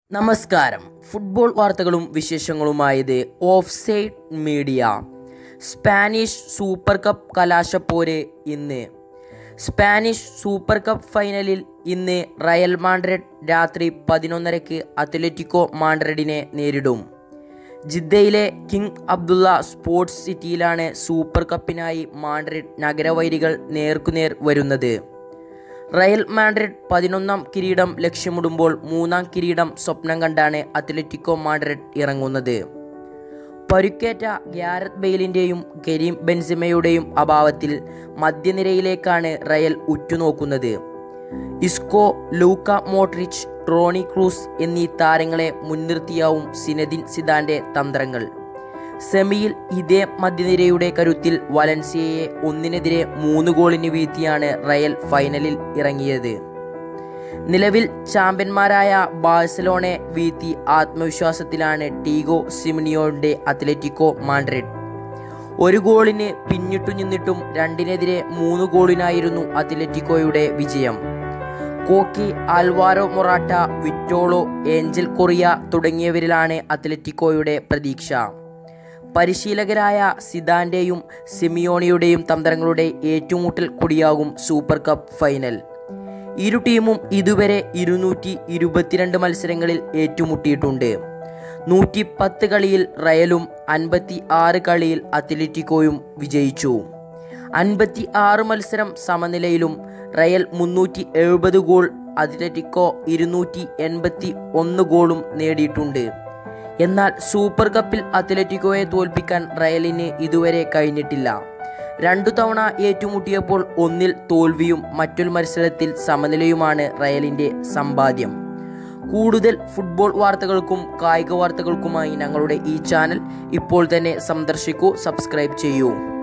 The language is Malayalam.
നമസ്കാരം ഫുട്ബോൾ വാർത്തകളും വിശേഷങ്ങളുമായത് off side media Spanish super cup കലാശപ്പോര് ഇന്ന് സ്പാനിഷ് സൂപ്പർ കപ്പ് ഫൈനലിൽ ഇന്ന് റയൽ മാഡ്രിഡ് രാത്രി പതിനൊന്നരയ്ക്ക് അത്ലറ്റിക്കോ മാഡ്രിഡിനെ നേരിടും ജിദ്ദയിലെ കിങ് അബ്ദുള്ള സ്പോർട്സ് സിറ്റിയിലാണ് സൂപ്പർ കപ്പിനായി മാഡ്രിഡ് നഗരവൈരികൾ നേർക്കുനേർ വരുന്നത് റയൽ മാഡ്രിഡ് പതിനൊന്നാം കിരീടം ലക്ഷ്യമിടുമ്പോൾ മൂന്നാം കിരീടം സ്വപ്നം കണ്ടാണ് അത്ലറ്റിക്കോ മാഡ്രിഡ് ഇറങ്ങുന്നത് പരുക്കേറ്റ ഗ്യാരത് ബെയിലിൻ്റെയും കരീം ബെൻസിമയുടെയും അഭാവത്തിൽ മധ്യനിരയിലേക്കാണ് റയൽ ഉറ്റുനോക്കുന്നത് ഇസ്കോ ലൂക്ക മോട്രിച്ച് ട്രോണി ക്രൂസ് എന്നീ താരങ്ങളെ മുൻനിർത്തിയാവും സിനദിൻ സിദാന്റെ തന്ത്രങ്ങൾ സെമിയിൽ ഇതേ മധ്യനിരയുടെ കരുത്തിൽ വലൻസിയയെ ഒന്നിനെതിരെ മൂന്ന് ഗോളിന് വീഴ്ത്തിയാണ് റയൽ ഫൈനലിൽ ഇറങ്ങിയത് നിലവിൽ ചാമ്പ്യന്മാരായ ബാഴ്സലോണെ വീഴ്ത്തി ആത്മവിശ്വാസത്തിലാണ് ടീഗോ സിമിനിയോന്റെ അത്ലറ്റിക്കോ മാഡ്രിഡ് ഒരു ഗോളിന് പിന്നിട്ടു നിന്നിട്ടും രണ്ടിനെതിരെ മൂന്ന് ഗോളിനായിരുന്നു അത്ലറ്റിക്കോയുടെ വിജയം Koke Alvaro Morata Vitolo Angel Correa തുടങ്ങിയവരിലാണ് അത്ലറ്റിക്കോയുടെ പ്രതീക്ഷ പരിശീലകരായ സിദാന്റെയും സിമിയോണിയുടെയും തന്ത്രങ്ങളുടെ ഏറ്റുമുട്ടൽ കൂടിയാകും സൂപ്പർ കപ്പ് ഫൈനൽ ഇരു ടീമും ഇതുവരെ ഇരുന്നൂറ്റി ഇരുപത്തിരണ്ട് മത്സരങ്ങളിൽ ഏറ്റുമുട്ടിയിട്ടുണ്ട് നൂറ്റി പത്ത് കളിയിൽ റയലും അൻപത്തി ആറ് കളിയിൽ അത്ലറ്റിക്കോയും വിജയിച്ചു അൻപത്തി ആറ് മത്സരം സമനിലയിലും റയൽ മുന്നൂറ്റി എഴുപത് ഗോൾ അത്ലറ്റിക്കോ ഇരുന്നൂറ്റി എൺപത്തി ഒന്ന് ഗോളും നേടിയിട്ടുണ്ട് എന്നാൽ സൂപ്പർ കപ്പിൽ അത്ലറ്റിക്കോയെ തോൽപ്പിക്കാൻ റയലിന് ഇതുവരെ കഴിഞ്ഞിട്ടില്ല രണ്ടു തവണ ഏറ്റുമുട്ടിയപ്പോൾ ഒന്നിൽ തോൽവിയും മറ്റൊരു മത്സരത്തിൽ സമനിലയുമാണ് റയലിൻ്റെ സമ്പാദ്യം കൂടുതൽ ഫുട്ബോൾ വാർത്തകൾക്കും കായിക വാർത്തകൾക്കുമായി ഞങ്ങളുടെ ഈ ചാനൽ ഇപ്പോൾ തന്നെ സന്ദർശിക്കൂ സബ്സ്ക്രൈബ് ചെയ്യൂ